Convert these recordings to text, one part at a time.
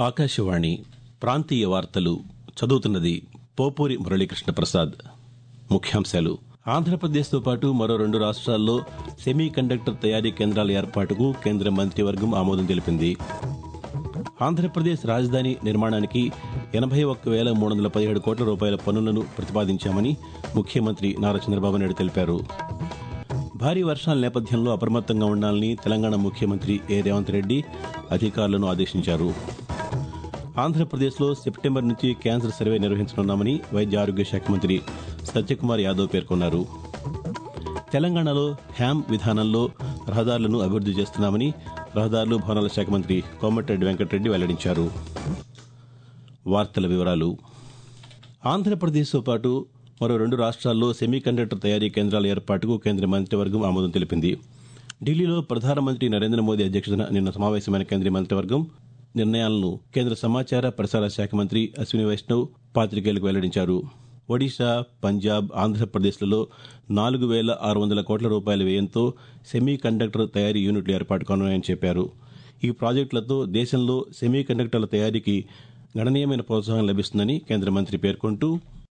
ఆకాశవాణి ప్రాంతీయ వార్తలు చదువుతున్నది పోపూరి మురళీకృష్ణ ప్రసాద్ ముఖ్యాంశాలు ఆంధ్రప్రదేశ్తో పాటు మరో రెండు రాష్ట్రాల్లో సెమీ కండక్టర్ తయారీ కేంద్రాల ఏర్పాటుకు కేంద్ర మంత్రివర్గం ఆమోదం తెలిపింది ఆంధ్రప్రదేశ్ రాజధాని నిర్మాణానికి ఎనభై ఒక్క వేల మూడు వందల పదిహేడు కోట్ల రూపాయల పన్నులను ప్రతిపాదించామని ముఖ్యమంత్రి నారా చంద్రబాబు నాయుడు తెలిపారు భారీ వర్షాల నేపథ్యంలో అప్రమత్తంగా ఉండాలని తెలంగాణ ముఖ్యమంత్రి ఏ రేవంత్ రెడ్డి అధికారులను ఆదేశించారు ఆంధ్రప్రదేశ్లో సెప్టెంబర్ నుంచి క్యాన్సర్ సర్వే నిర్వహించనున్నామని వైద్య ఆరోగ్య శాఖ మంత్రి సత్యకుమార్ యాదవ్ పేర్కొన్నారు తెలంగాణలో హ్యామ్ విధానంలో రహదారులను అభివృద్ది చేస్తున్నామని రహదారులు భవనాల శాఖ మంత్రి కోమటిరెడ్డి వెంకటరెడ్డి వెల్లడించారు వార్తల వివరాలు ఆంధ్రప్రదేశ్తో పాటు మరో రెండు రాష్ట్రాల్లో సెమీ కండక్టర్ తయారీ కేంద్రాల ఏర్పాటుకు కేంద్ర మంత్రివర్గం ఆమోదం తెలిపింది ఢిల్లీలో ప్రధానమంత్రి నరేంద్ర మోదీ అధ్యక్షతన నిన్న సమావేశమైన కేంద్ర మంత్రివర్గం నిర్ణయాలను కేంద్ర సమాచార ప్రసార శాఖ మంత్రి అశ్విని వైష్ణవ్ పాతికేయులకు వెల్లడించారు ఒడిశా పంజాబ్ ఆంధ్రప్రదేశ్లలో నాలుగు వేల ఆరు వందల కోట్ల రూపాయల వ్యయంతో సెమీ కండక్టర్ తయారీ యూనిట్లు ఏర్పాటు కానున్నాయని చెప్పారు ఈ ప్రాజెక్టులతో దేశంలో సెమీ కండక్టర్ల తయారీకి గణనీయమైన ప్రోత్సాహం లభిస్తుందని కేంద్ర మంత్రి పేర్కొంటూ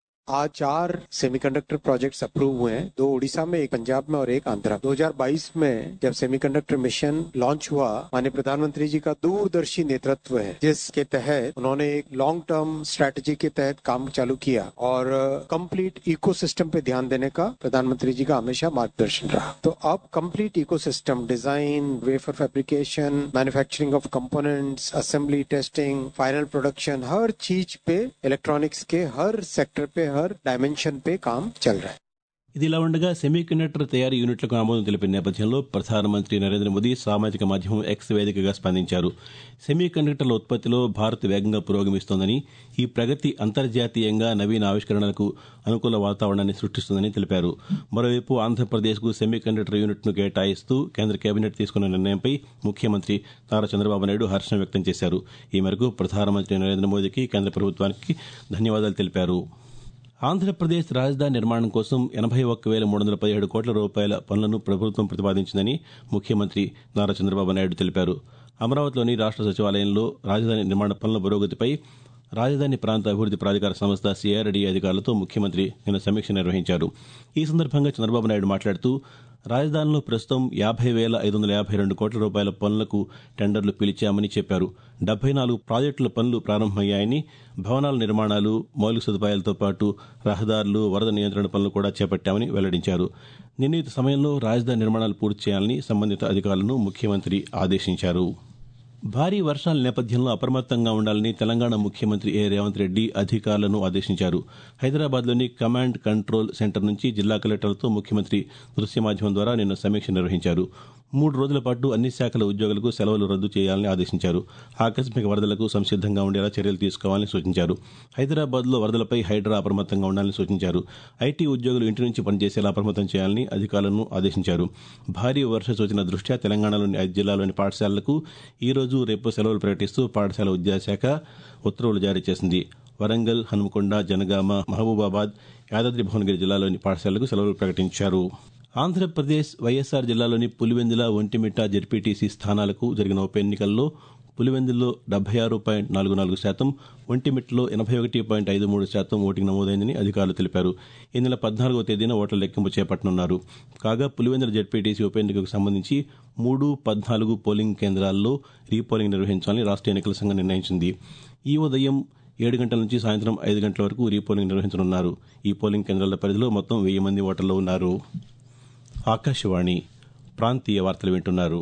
आज चार सेमीकंडक्टर प्रोजेक्ट्स अप्रूव हुए हैं दो उड़ीसा में एक पंजाब में और एक आंध्रा 2022 में जब सेमीकंडक्टर मिशन लॉन्च हुआ माननीय प्रधानमंत्री जी का दूरदर्शी नेतृत्व है जिसके तहत उन्होंने एक लॉन्ग टर्म स्ट्रेटजी के तहत काम चालू किया और कंप्लीट इकोसिस्टम पे ध्यान देने का प्रधानमंत्री जी का हमेशा मार्गदर्शन रहा तो अब complete ecosystem design wafer fabrication manufacturing of components assembly testing final production हर चीज पे इलेक्ट्रॉनिक्स के हर सेक्टर पे हर डायमेंशन पे काम चल रहा है ఇది ఇలా ఉండగా సెమీ కండక్టర్ తయారీ యూనిట్లకు ఆమోదం తెలిపిన నేపథ్యంలో ప్రధానమంత్రి నరేంద్ర మోదీ సామాజిక మాధ్యమం ఎక్స్ వేదికగా స్పందించారు సెమీ కండక్టర్ల ఉత్పత్తిలో భారత్ వేగంగా పురోగమిస్తోందని ఈ ప్రగతి అంతర్జాతీయంగా నవీన ఆవిష్కరణలకు అనుకూల వాతావరణాన్ని సృష్టిస్తుందని తెలిపారు మరోవైపు ఆంధ్రప్రదేశ్కు సెమీ కండక్టర్ యూనిట్ను కేటాయిస్తూ కేంద్ర కేబినెట్ తీసుకున్న నిర్ణయంపై ముఖ్యమంత్రి నారా చంద్రబాబు నాయుడు హర్షం వ్యక్తం చేశారు ఈ మేరకు ప్రధానమంత్రి నరేంద్ర మోదీకి కేంద్ర ప్రభుత్వానికి ధన్యవాదాలు తెలిపారు ఆంధ్రప్రదేశ్ రాజధాని నిర్మాణం కోసం ఎనభై ఒక్క వేల మూడు వందల పదిహేడు కోట్ల రూపాయల పనులను ప్రభుత్వం ప్రతిపాదించిందని ముఖ్యమంత్రి నారా చంద్రబాబు నాయుడు తెలిపారు అమరావతిలోని రాష్ట్ర సచివాలయంలో రాజధాని నిర్మాణ పనుల పురోగతిపై రాజధాని ప్రాంత అభివృద్ది ప్రాధికార సంస్థ సిఆర్డీ అధికారులతో ముఖ్యమంత్రి నిన్న సమీక్ష నిర్వహించారు ఈ సందర్భంగా చంద్రబాబు నాయుడు మాట్లాడుతూ రాజధానిలో ప్రస్తుతం యాభై వేల ఐదు వందల యాభై రెండు కోట్ల రూపాయల పనులకు టెండర్లు పిలిచామని చెప్పారు డెబ్బై నాలుగు ప్రాజెక్టుల పనులు ప్రారంభమయ్యాయని భవనాల నిర్మాణాలు మౌలిక సదుపాయాలతో పాటు రహదారులు వరద నియంత్రణ పనులు కూడా చేపట్టామని వెల్లడించారు నిర్ణీత సమయంలో రాజధాని నిర్మాణాలు పూర్తి చేయాలని సంబంధిత అధికారులను ముఖ్యమంత్రి ఆదేశించారు భారీ వర్షాల నేపథ్యంలో అప్రమత్తంగా ఉండాలని తెలంగాణ ముఖ్యమంత్రి ఏ రేవంత్ రెడ్డి అధికారులను ఆదేశించారు హైదరాబాద్లోని కమాండ్ కంట్రోల్ సెంటర్ నుంచి జిల్లా కలెక్టర్లతో ముఖ్యమంత్రి దృశ్య మాధ్యమం ద్వారా నిన్న సమీక్ష నిర్వహించారు మూడు రోజుల పాటు అన్ని శాఖల ఉద్యోగులకు సెలవులు రద్దు చేయాలని ఆదేశించారు ఆకస్మిక వరదలకు సంసిద్దంగా ఉండేలా చర్యలు తీసుకోవాలని సూచించారు హైదరాబాద్లో వరదలపై హైడ్రా అప్రమత్తంగా ఉండాలని సూచించారు ఐటీ ఉద్యోగులు ఇంటి నుంచి పనిచేసేలా అప్రమత్తం చేయాలని అధికారులను ఆదేశించారు భారీ వర్ష సూచన దృష్ట్యా తెలంగాణలోని ఐదు జిల్లాలోని పాఠశాలలకు ఈ రోజు రేపు సెలవులు ప్రకటిస్తూ పాఠశాల విద్యాశాఖ ఉత్తర్వులు జారీ చేసింది వరంగల్ హనుమకొండ జనగామ మహబూబాబాద్ యాదాద్రి భువనగిరి జిల్లాలోని పాఠశాలలకు సెలవులు ప్రకటించారు ఆంధ్రప్రదేశ్ వైఎస్ఆర్ జిల్లాలోని పులివెందుల ఒంటిమిట్ట జెడ్పీటీసీ స్థానాలకు జరిగిన ఉప ఎన్నికల్లో పులివెందుల్లో డెబ్బై ఆరు పాయింట్ నాలుగు నాలుగు శాతం ఒంటిమిట్టలో ఎనభై ఒకటి పాయింట్ ఐదు మూడు శాతం ఓటింగ్ నమోదైందని అధికారులు తెలిపారు ఈ నెల పద్నాలుగో తేదీన ఓట్ల లెక్కింపు చేపట్టనున్నారు కాగా పులివెందుల జెడ్పీటీసీ ఉప ఎన్నికకు సంబంధించి మూడు పద్నాలుగు పోలింగ్ కేంద్రాల్లో రీపోలింగ్ నిర్వహించాలని రాష్ట్ర ఎన్నికల సంఘం నిర్ణయించింది ఈ ఉదయం ఏడు గంటల నుంచి సాయంత్రం ఐదు గంటల వరకు రీపోలింగ్ నిర్వహించనున్నారు ఈ పోలింగ్ కేంద్రాల పరిధిలో మొత్తం వెయ్యి మంది ఓటర్లు ఉన్నారు ఆకాశవాణి ప్రాంతీయ వార్తలు వింటున్నారు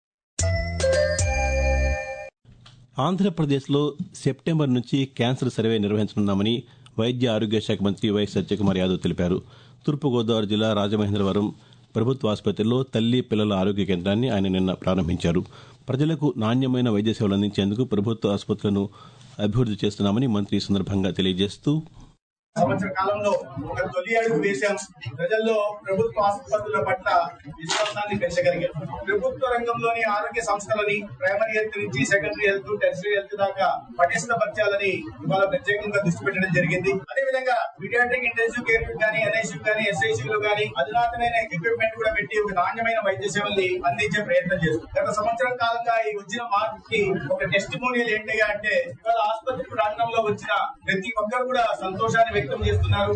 ఆంధ్రప్రదేశ్లో సెప్టెంబర్ నుంచి క్యాన్సర్ సర్వే నిర్వహించనున్నామని వైద్య ఆరోగ్య శాఖ మంత్రి వై సత్యకుమార్ యాదవ్ తెలిపారు తూర్పుగోదావరి జిల్లా రాజమహేంద్రవరం ప్రభుత్వ ఆసుపత్రిలో తల్లి పిల్లల ఆరోగ్య కేంద్రాన్ని ఆయన నిన్న ప్రారంభించారు ప్రజలకు నాణ్యమైన వైద్య సేవలు అందించేందుకు ప్రభుత్వ ఆసుపత్రులను అభివృద్ది చేస్తున్నామని మంత్రి ఈ సందర్భంగా తెలియజేస్తూ సంవత్సర కాలంలో ఒక తొలి అడుగు వేశాం ప్రజల్లో ప్రభుత్వ ఆసుపత్రుల పట్ల విశ్వాసాన్ని పెంచగలిగాం ప్రభుత్వ రంగంలోని ఆరోగ్య సంస్థలని ప్రైమరీ హెల్త్ నుంచి సెకండరీ హెల్త్ టెరిటరీ హెల్త్ దాకా పటిష్టపరచాలని ఇవాళ ప్రత్యేకంగా దృష్టి పెట్టడం జరిగింది అదేవిధంగా పీడియాట్రిక్ ఇంటెన్సివ్ కేర్ కానీ ఎన్ఐసియు కానీ ఎస్ఐసియులు కానీ అధునాతనమైన ఎక్విప్మెంట్ కూడా పెట్టి ఒక నాణ్యమైన వైద్య సేవల్ని అందించే ప్రయత్నం చేస్తుంది గత సంవత్సరం కాలంగా ఈ వచ్చిన మార్పుకి ఒక టెస్టిమోనియల్ ఏంటిగా అంటే ఇవాళ ఆసుపత్రి ప్రాంగణంలో వచ్చిన ప్రతి ఒక్కరు కూడా సంతోషాన్ని వ్యక్తం చేస్తున్నారు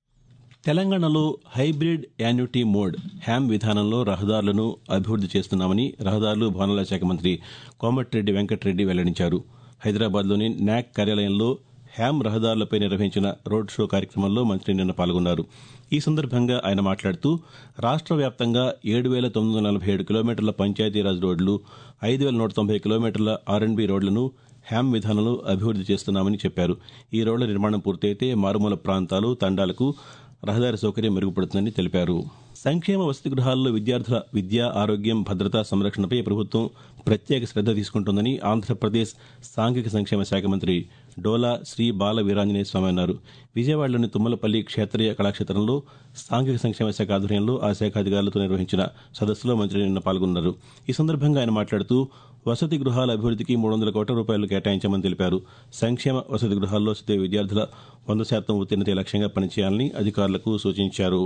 తెలంగాణలో హైబ్రిడ్ యాన్యుటీ మోడ్ హ్యామ్ విధానంలో రహదారులను అభివృద్ది చేస్తున్నామని రహదారులు భవనాల శాఖ మంత్రి కోమటిరెడ్డి వెంకటరెడ్డి వెల్లడించారు హైదరాబాద్లోని న్యాక్ కార్యాలయంలో హ్యామ్ రహదారులపై నిర్వహించిన రోడ్ షో కార్యక్రమంలో మంత్రి నిన్న పాల్గొన్నారు ఈ సందర్భంగా ఆయన మాట్లాడుతూ రాష్ట్ర వ్యాప్తంగా ఏడు వేల తొమ్మిది వందల నలభై ఏడు కిలోమీటర్ల పంచాయతీరాజ్ రోడ్లు ఐదు వేల నూట తొంభై కిలోమీటర్ల ఆర్ఎండ్బీ రోడ్లను హ్యామ్ విధానంలో అభివృద్ది చేస్తున్నామని చెప్పారు ఈ రోడ్ల నిర్మాణం పూర్తయితే మారుమూల ప్రాంతాలు తండాలకు రహదారి సౌకర్యం మెరుగుపడుతుందని తెలిపారు సంక్షేమ వసతి గృహాల్లో విద్యార్థుల విద్య ఆరోగ్యం భద్రత సంరక్షణపై ప్రభుత్వం ప్రత్యేక శ్రద్ధ తీసుకుంటోందని ఆంధ్రప్రదేశ్ సాంఘిక సంక్షేమ శాఖ మంత్రి డోలా శ్రీ బాల వీరాంజనేయ స్వామి అన్నారు విజయవాడలోని తుమ్మలపల్లి క్షేత్రీయ కళాక్షేత్రంలో సాంఘిక సంక్షేమ శాఖ ఆధ్వర్యంలో ఆ శాఖ అధికారులతో నిర్వహించిన సదస్సులో మంత్రి నిన్న పాల్గొన్నారు ఈ సందర్భంగా ఆయన మాట్లాడుతూ వసతి గృహాల అభివృద్ధికి మూడు వందల కోట్ల రూపాయలు కేటాయించామని తెలిపారు సంక్షేమ వసతి గృహాల్లో చదివే విద్యార్థుల వంద శాతం ఉత్తీర్ణత లక్ష్యంగా పనిచేయాలని అధికారులకు సూచించారు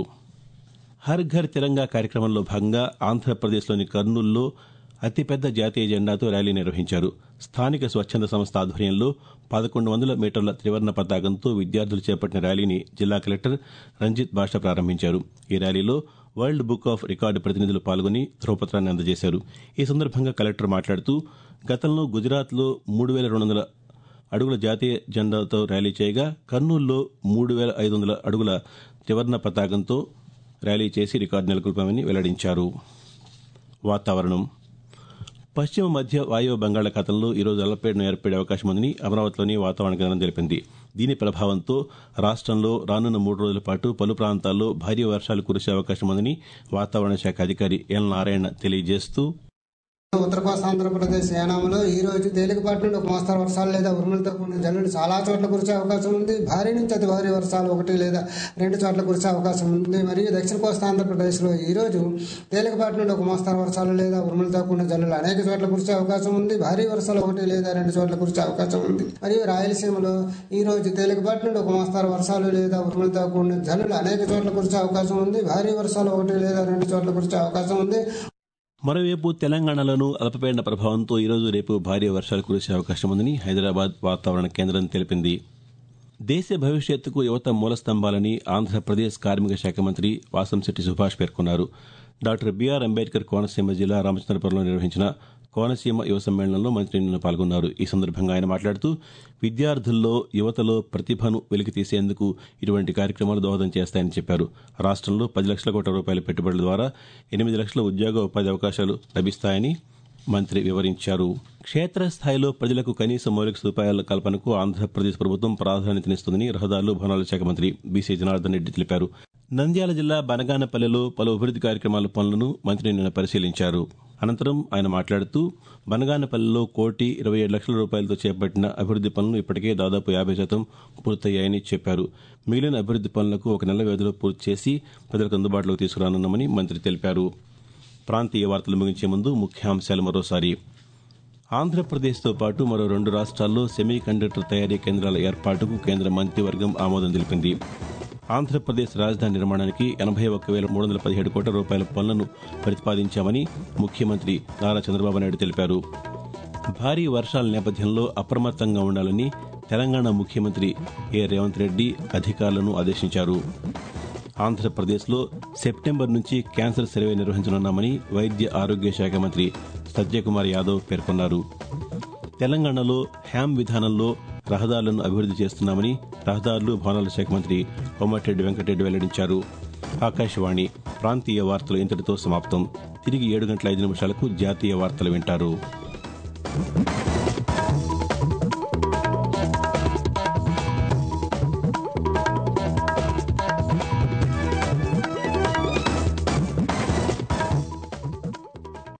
హర్ ఘర్ తిరంగా కార్యక్రమంలో భాగంగా ఆంధ్రప్రదేశ్లోని కర్నూలులో అతిపెద్ద జాతీయ జెండాతో ర్యాలీ నిర్వహించారు స్థానిక స్వచ్ఛంద సంస్థ ఆధ్వర్యంలో పదకొండు వందల మీటర్ల త్రివర్ణ పతాకంతో విద్యార్థులు చేపట్టిన ర్యాలీని జిల్లా కలెక్టర్ రంజిత్ బాషా ప్రారంభించారు ఈ ర్యాలీలో వరల్డ్ బుక్ ఆఫ్ రికార్డు ప్రతినిధులు పాల్గొని ధ్రువపత్రాన్ని అందజేశారు ఈ సందర్భంగా కలెక్టర్ మాట్లాడుతూ గతంలో గుజరాత్లో మూడు వేల రెండు వందల అడుగుల జాతీయ జెండాతో ర్యాలీ చేయగా కర్నూలులో మూడు వేల ఐదు వందల అడుగుల త్రివర్ణ పతాకంతో ర్యాలీ చేసి రికార్డు నెలకొల్పామని వెల్లడించారు వాతావరణం పశ్చిమ మధ్య వాయువ్య బంగాళాఖాతంలో ఈరోజు అల్లపేడను ఏర్పడే అవకాశం ఉందని అమరావతిలోని వాతావరణ కేంద్రం తెలిపింది దీని ప్రభావంతో రాష్ట్రంలో రానున్న మూడు రోజుల పాటు పలు ప్రాంతాల్లో భారీ వర్షాలు కురిసే అవకాశం ఉందని వాతావరణ శాఖ అధికారి ఎల్ నారాయణ తెలియజేస్తూ ఉత్తర కోస్తా ఆంధ్రప్రదేశ్ యానాంలో ఈ రోజు తేలికపాటి నుండి ఒక మోస్తరు వర్షాలు లేదా ఉరుములతో కూడిన జల్లులు చాలా చోట్ల కురిసే అవకాశం ఉంది భారీ నుంచి అతి భారీ వర్షాలు ఒకటి లేదా రెండు చోట్ల కురిసే అవకాశం ఉంది మరియు దక్షిణ కోస్తా ఆంధ్రప్రదేశ్లో ఈ రోజు తేలికపాటి నుండి ఒక మోస్తరు వర్షాలు లేదా ఉరుములతో కూడిన జల్లులు అనేక చోట్ల కురిసే అవకాశం ఉంది భారీ వర్షాలు ఒకటి లేదా రెండు చోట్ల కురిసే అవకాశం ఉంది మరియు రాయలసీమలో ఈ రోజు తేలికపాటి నుండి ఒక మోస్తరు వర్షాలు లేదా ఉరుములతో కూడిన జల్లులు అనేక చోట్ల కురిసే అవకాశం ఉంది భారీ వర్షాలు ఒకటి లేదా రెండు చోట్ల కురిసే అవకాశం ఉంది మరోవైపు తెలంగాణలోనూ అల్పపీడన ప్రభావంతో ఈరోజు రేపు భారీ వర్షాలు కురిసే అవకాశం ఉందని హైదరాబాద్ వాతావరణ కేంద్రం తెలిపింది దేశ భవిష్యత్తుకు యువత మూలస్తంభాలని ఆంధ్రప్రదేశ్ కార్మిక శాఖ మంత్రి వాసంశెట్టి సుభాష్ పేర్కొన్నారు డాక్టర్ బీఆర్ అంబేద్కర్ కోనసీమ జిల్లా రామచంద్రపురంలో నిర్వహించిన కోనసీమ యువ సమ్మేళనంలో మంత్రి నిన్న పాల్గొన్నారు ఈ సందర్భంగా ఆయన మాట్లాడుతూ విద్యార్థుల్లో యువతలో ప్రతిభను వెలికితీసేందుకు ఇటువంటి కార్యక్రమాలు దోహదం చేస్తాయని చెప్పారు రాష్ట్రంలో పది లక్షల కోట్ల రూపాయల పెట్టుబడుల ద్వారా ఎనిమిది లక్షల ఉద్యోగ ఉపాధి అవకాశాలు లభిస్తాయని మంత్రి వివరించారు క్షేత్రస్థాయిలో ప్రజలకు కనీస మౌలిక సదుపాయాల కల్పనకు ఆంధ్రప్రదేశ్ ప్రభుత్వం ప్రాధాన్యతనిస్తుందని రహదారులు భవనాల శాఖ మంత్రి బీసీ జనార్దన్ రెడ్డి తెలిపారు నంద్యాల జిల్లా బనగానపల్లెలో పలు అభివృద్ది కార్యక్రమాల పనులను మంత్రి నిన్న పరిశీలించారు అనంతరం ఆయన మాట్లాడుతూ బనగానపల్లెలో కోటి ఇరవై ఏడు లక్షల రూపాయలతో చేపట్టిన అభివృద్ది పనులు ఇప్పటికే దాదాపు యాభై శాతం పూర్తయ్యాయని చెప్పారు మిగిలిన అభివృద్ది పనులకు ఒక నెల వ్యవధిలో పూర్తి చేసి ప్రజలకు అందుబాటులోకి తీసుకురానున్నామని మంత్రి తెలిపారు ప్రాంతీయ వార్తలు ముగించే ముందు ముఖ్యాంశాలు మరోసారి ఆంధ్రప్రదేశ్తో పాటు మరో రెండు రాష్ట్రాల్లో సెమీ కండక్టర్ తయారీ కేంద్రాల ఏర్పాటుకు కేంద్ర మంత్రివర్గం ఆమోదం తెలిపింది ఆంధ్రప్రదేశ్ రాజధాని నిర్మాణానికి ఎనభై ఒక్క వేల మూడు వందల పదిహేడు కోట్ల రూపాయల పనులను ప్రతిపాదించామని ముఖ్యమంత్రి నారా చంద్రబాబు నాయుడు తెలిపారు భారీ వర్షాల నేపథ్యంలో అప్రమత్తంగా ఉండాలని తెలంగాణ ముఖ్యమంత్రి ఏ రేవంత్ రెడ్డి అధికారులను ఆదేశించారు ఆంధ్రప్రదేశ్లో సెప్టెంబర్ నుంచి క్యాన్సర్ సర్వే నిర్వహించనున్నామని వైద్య ఆరోగ్య శాఖ మంత్రి సత్యకుమార్ యాదవ్ పేర్కొన్నారు తెలంగాణలో హ్యామ్ విధానంలో రహదారులను అభివృద్ది చేస్తున్నామని రహదారులు భవనాల శాఖ మంత్రి కోమటిరెడ్డి వెంకటరెడ్డి వెల్లడించారు ఆకాశవాణి ప్రాంతీయ వార్తలు ఇంతటితో సమాప్తం తిరిగి ఏడు గంటల ఐదు నిమిషాలకు జాతీయ వార్తలు వింటారు